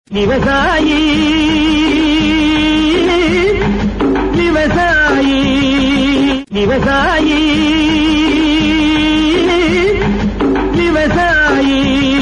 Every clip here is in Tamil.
விவசாயி விவசாயி விவசாயி விவசாயி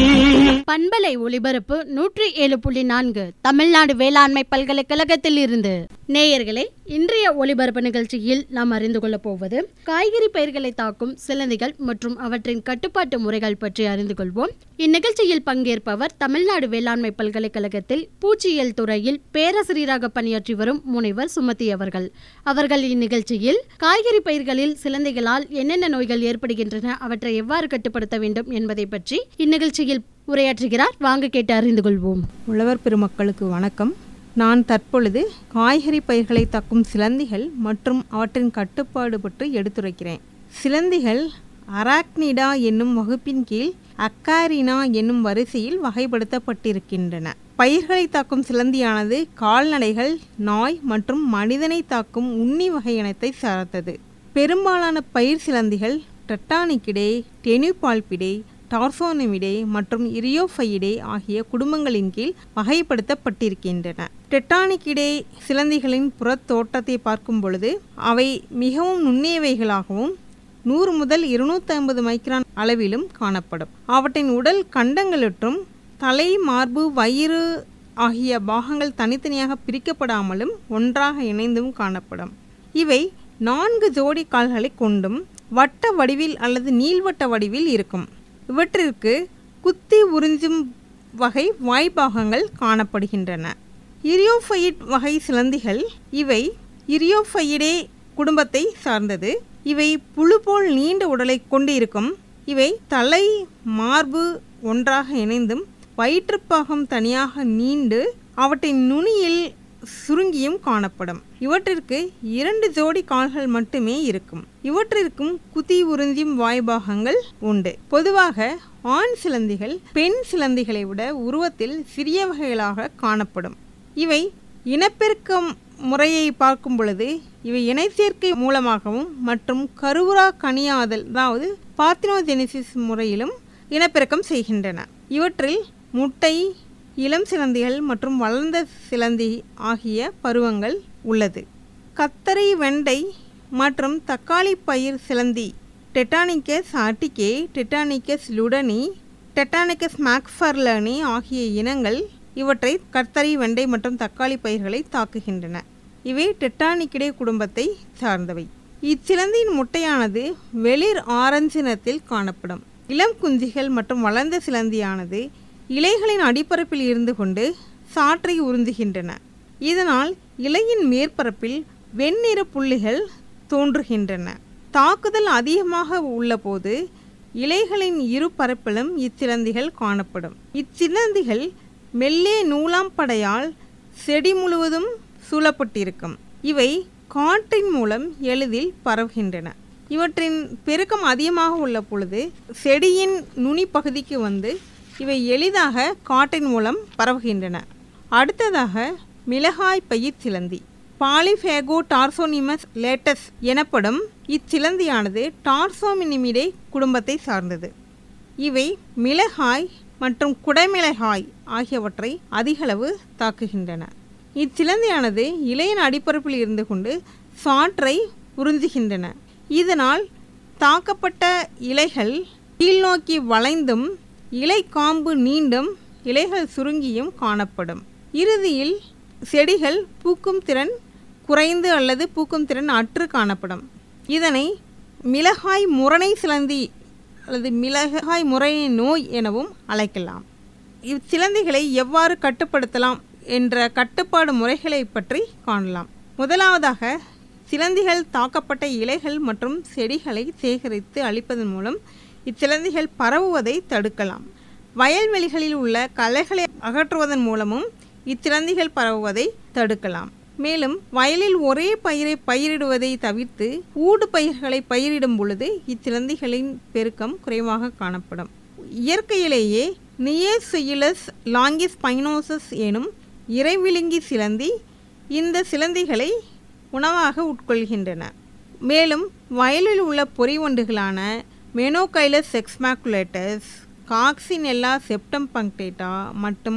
பண்பலை ஒலிபரப்பு நூற்றி ஏழு புள்ளி நான்கு தமிழ்நாடு வேளாண்மை பல்கலைக்கழகத்தில் இருந்து நேயர்களே இன்றைய ஒலிபரப்பு நிகழ்ச்சியில் நாம் அறிந்து கொள்ளப் போவது காய்கறி பயிர்களை தாக்கும் சிலந்திகள் மற்றும் அவற்றின் கட்டுப்பாட்டு முறைகள் பற்றி அறிந்து கொள்வோம் இந்நிகழ்ச்சியில் பங்கேற்பவர் தமிழ்நாடு வேளாண்மை பல்கலைக்கழகத்தில் பூச்சியியல் துறையில் பேராசிரியராக பணியாற்றி வரும் முனைவர் சுமதி அவர்கள் அவர்கள் இந்நிகழ்ச்சியில் காய்கறி பயிர்களில் சிலந்திகளால் என்னென்ன நோய்கள் ஏற்படுகின்றன அவற்றை எவ்வாறு கட்டுப்படுத்த வேண்டும் என்பதை பற்றி இந்நிகழ்ச்சியில் உரையாற்றுகிறார் வாங்க கேட்டு அறிந்து கொள்வோம் உழவர் பெருமக்களுக்கு வணக்கம் நான் தற்பொழுது காய்கறி பயிர்களை தாக்கும் சிலந்திகள் மற்றும் அவற்றின் கட்டுப்பாடு பற்றி எடுத்துரைக்கிறேன் சிலந்திகள் அராக்னிடா என்னும் வகுப்பின் கீழ் அக்காரினா என்னும் வரிசையில் வகைப்படுத்தப்பட்டிருக்கின்றன பயிர்களை தாக்கும் சிலந்தியானது கால்நடைகள் நாய் மற்றும் மனிதனை தாக்கும் உண்ணி வகை இனத்தை சார்ந்தது பெரும்பாலான பயிர் சிலந்திகள் டெட்டானிக்கிடே டெனிபால்பிடே டார்சோனிமிடே மற்றும் இரியோஃபையிடே ஆகிய குடும்பங்களின் கீழ் வகைப்படுத்தப்பட்டிருக்கின்றன டெட்டானிக்கிடே சிலந்திகளின் புறத் தோற்றத்தை பார்க்கும் பொழுது அவை மிகவும் நுண்ணியவைகளாகவும் நூறு முதல் இருநூத்தி ஐம்பது மைக்ரான் அளவிலும் காணப்படும் அவற்றின் உடல் கண்டங்களுற்றும் தலை மார்பு வயிறு ஆகிய பாகங்கள் தனித்தனியாக பிரிக்கப்படாமலும் ஒன்றாக இணைந்தும் காணப்படும் இவை நான்கு ஜோடி கால்களை கொண்டும் வட்ட வடிவில் அல்லது நீள்வட்ட வடிவில் இருக்கும் இவற்றிற்கு குத்தி உறிஞ்சும் வகை வாய்ப்பாகங்கள் காணப்படுகின்றன இரியோஃபையிட் வகை சிலந்திகள் இவை இரியோஃபையிடே குடும்பத்தை சார்ந்தது இவை புழு போல் நீண்ட உடலை கொண்டிருக்கும் இவை தலை மார்பு ஒன்றாக இணைந்தும் வயிற்றுப்பாகம் தனியாக நீண்டு அவற்றின் நுனியில் சுருங்கியும் காணப்படும் இவற்றிற்கு இரண்டு ஜோடி கால்கள் மட்டுமே இருக்கும் இவற்றிற்கும் குதி உறிஞ்சும் வாய்பாகங்கள் உண்டு பொதுவாக ஆண் சிலந்திகள் பெண் சிலந்திகளை விட உருவத்தில் சிறிய வகைகளாக காணப்படும் இவை இனப்பெருக்கம் முறையை பார்க்கும் பொழுது இவை இணை சேர்க்கை மூலமாகவும் மற்றும் கருவுரா கனியாதல் அதாவது பார்த்தினோஜெனிசிஸ் முறையிலும் இனப்பெருக்கம் செய்கின்றன இவற்றில் முட்டை இளம் சிலந்திகள் மற்றும் வளர்ந்த சிலந்தி ஆகிய பருவங்கள் உள்ளது கத்தரி வெண்டை மற்றும் தக்காளி பயிர் சிலந்தி டெட்டானிக்கஸ் ஆட்டிகே டெட்டானிக்கஸ் லுடனி டெட்டானிக்கஸ் மேக்ஃபர்லனி ஆகிய இனங்கள் இவற்றை கத்தரி வெண்டை மற்றும் தக்காளி பயிர்களை தாக்குகின்றன இவை டெட்டானிக்கிடே குடும்பத்தை சார்ந்தவை இச்சிலந்தியின் முட்டையானது வெளிர் ஆரஞ்சு நிறத்தில் காணப்படும் இளம் குஞ்சுகள் மற்றும் வளர்ந்த சிலந்தியானது இலைகளின் அடிப்பரப்பில் இருந்து கொண்டு சாற்றை உறிஞ்சுகின்றன இதனால் இலையின் மேற்பரப்பில் வெண்ணிற புள்ளிகள் தோன்றுகின்றன தாக்குதல் அதிகமாக உள்ளபோது இலைகளின் இரு பரப்பிலும் இச்சிலந்திகள் காணப்படும் இச்சிலந்திகள் மெல்லிய நூலாம் படையால் செடி முழுவதும் சூழப்பட்டிருக்கும் இவை காற்றின் மூலம் எளிதில் பரவுகின்றன இவற்றின் பெருக்கம் அதிகமாக உள்ள பொழுது செடியின் நுனி பகுதிக்கு வந்து இவை எளிதாக காற்றின் மூலம் பரவுகின்றன அடுத்ததாக மிளகாய் பயிர் சிலந்தி பாலிஃபேகோ டார்சோனிமஸ் லேட்டஸ் எனப்படும் இச்சிலந்தியானது டார்சோமினிமிடே குடும்பத்தை சார்ந்தது இவை மிளகாய் மற்றும் குடைமிளகாய் ஆகியவற்றை அதிகளவு தாக்குகின்றன இச்சிலந்தியானது இலையின் அடிப்பரப்பில் இருந்து கொண்டு சாற்றை உறிஞ்சுகின்றன இதனால் தாக்கப்பட்ட இலைகள் கீழ்நோக்கி வளைந்தும் இலை காம்பு நீண்டும் இலைகள் சுருங்கியும் காணப்படும் இறுதியில் செடிகள் பூக்கும் திறன் குறைந்து அல்லது பூக்கும் திறன் அற்று காணப்படும் இதனை மிளகாய் முரணை சிலந்தி அல்லது மிளகாய் முரணை நோய் எனவும் அழைக்கலாம் இச்சிலந்திகளை எவ்வாறு கட்டுப்படுத்தலாம் என்ற கட்டுப்பாடு முறைகளை பற்றி காணலாம் முதலாவதாக சிலந்திகள் தாக்கப்பட்ட இலைகள் மற்றும் செடிகளை சேகரித்து அழிப்பதன் மூலம் இச்சிலந்திகள் பரவுவதை தடுக்கலாம் வயல்வெளிகளில் உள்ள களைகளை அகற்றுவதன் மூலமும் இச்சிலந்திகள் பரவுவதை தடுக்கலாம் மேலும் வயலில் ஒரே பயிரை பயிரிடுவதை தவிர்த்து ஊடு பயிர்களை பயிரிடும் பொழுது இச்சிலந்திகளின் பெருக்கம் குறைவாக காணப்படும் இயற்கையிலேயே நியேசுயிலஸ் லாங்கிஸ் பைனோசஸ் எனும் இறைவிழுங்கி சிலந்தி இந்த சிலந்திகளை உணவாக உட்கொள்கின்றன மேலும் வயலில் உள்ள பொறிவண்டுகளான மெனோகைலஸ் செக்ஸ்மாக்குலேட்டஸ் காக்சினெல்லா செப்டம் பங்க்டேட்டா மற்றும்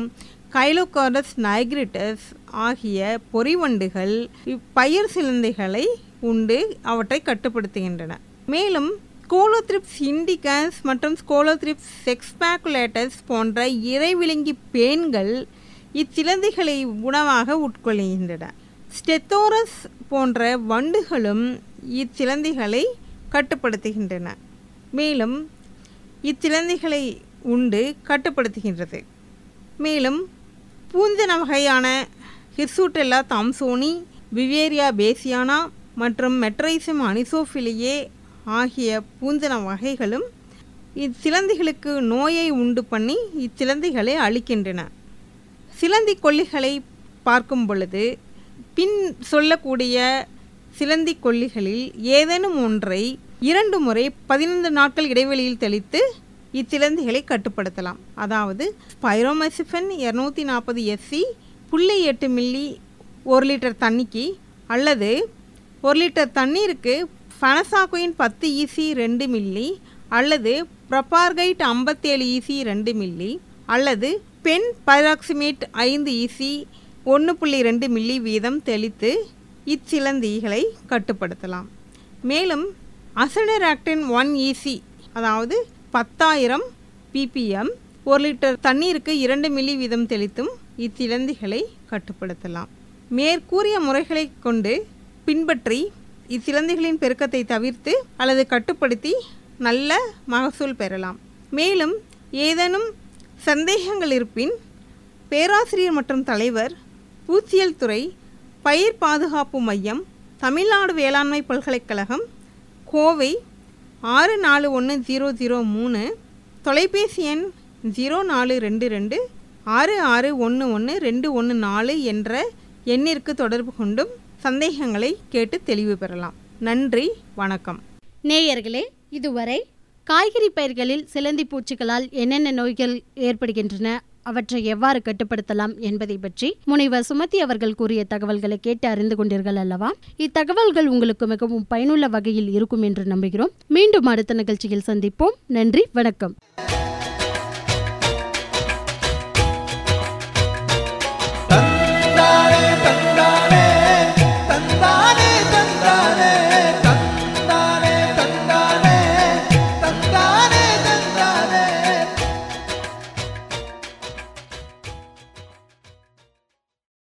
கைலோகாரஸ் நைக்ரிட்டஸ் ஆகிய பொறிவண்டுகள் இப்பயிர் சிலந்தைகளை உண்டு அவற்றை கட்டுப்படுத்துகின்றன மேலும் ஸ்கோலோத்ரிப்ஸ் இண்டிகஸ் மற்றும் ஸ்கோலோத்ரிப்ஸ் செக்ஸ்பாக்குலேட்டஸ் போன்ற இறைவிழுங்கி பேன்கள் இச்சிலந்திகளை உணவாக உட்கொள்கின்றன ஸ்டெத்தோரஸ் போன்ற வண்டுகளும் இச்சிலந்திகளை கட்டுப்படுத்துகின்றன மேலும் இச்சிலந்திகளை உண்டு கட்டுப்படுத்துகின்றது மேலும் பூஞ்சன வகையான ஹிர்சூட்டெல்லா தாம்சோனி விவேரியா பேசியானா மற்றும் மெட்ரைசம் அனிசோஃபிலியே ஆகிய பூஞ்சன வகைகளும் இச்சிலந்திகளுக்கு நோயை உண்டு பண்ணி இச்சிலந்திகளை அழிக்கின்றன சிலந்தி கொல்லிகளை பார்க்கும் பொழுது பின் சொல்லக்கூடிய சிலந்தி கொல்லிகளில் ஏதேனும் ஒன்றை இரண்டு முறை பதினைந்து நாட்கள் இடைவெளியில் தெளித்து இச்சிலந்திகளை கட்டுப்படுத்தலாம் அதாவது ஸ்பைரோமெசிஃபன் இரநூத்தி நாற்பது எஸ்சி புள்ளி எட்டு மில்லி ஒரு லிட்டர் தண்ணிக்கு அல்லது ஒரு லிட்டர் தண்ணீருக்கு ஃபனசாக்குயின் பத்து ஈசி ரெண்டு மில்லி அல்லது ப்ரொபார்கைட் ஐம்பத்தேழு ஈசி ரெண்டு மில்லி அல்லது பென் பைராக்சிமேட் ஐந்து ஈசி ஒன்று புள்ளி ரெண்டு மில்லி வீதம் தெளித்து இச்சிலந்திகளை கட்டுப்படுத்தலாம் மேலும் அசடராக்டின் ஒன் ஈசி அதாவது பத்தாயிரம் பிபிஎம் ஒரு லிட்டர் தண்ணீருக்கு இரண்டு மில்லி வீதம் தெளித்தும் இச்சிலந்திகளை கட்டுப்படுத்தலாம் மேற்கூறிய முறைகளை கொண்டு பின்பற்றி இச்சிலந்திகளின் பெருக்கத்தை தவிர்த்து அல்லது கட்டுப்படுத்தி நல்ல மகசூல் பெறலாம் மேலும் ஏதேனும் சந்தேகங்கள் இருப்பின் பேராசிரியர் மற்றும் தலைவர் பூச்சியல் துறை பயிர் பாதுகாப்பு மையம் தமிழ்நாடு வேளாண்மை பல்கலைக்கழகம் கோவை ஆறு நாலு ஒன்று ஜீரோ ஜீரோ மூணு தொலைபேசி எண் ஜீரோ நாலு ரெண்டு ரெண்டு ஆறு ஆறு ஒன்று ஒன்று ரெண்டு ஒன்று நாலு என்ற எண்ணிற்கு தொடர்பு கொண்டும் சந்தேகங்களை கேட்டு தெளிவு பெறலாம் நன்றி வணக்கம் நேயர்களே இதுவரை காய்கறி பயிர்களில் சிலந்தி பூச்சிகளால் என்னென்ன நோய்கள் ஏற்படுகின்றன அவற்றை எவ்வாறு கட்டுப்படுத்தலாம் என்பதை பற்றி முனைவர் சுமதி அவர்கள் கூறிய தகவல்களை கேட்டு அறிந்து கொண்டீர்கள் அல்லவா இத்தகவல்கள் உங்களுக்கு மிகவும் பயனுள்ள வகையில் இருக்கும் என்று நம்புகிறோம் மீண்டும் அடுத்த நிகழ்ச்சியில் சந்திப்போம் நன்றி வணக்கம்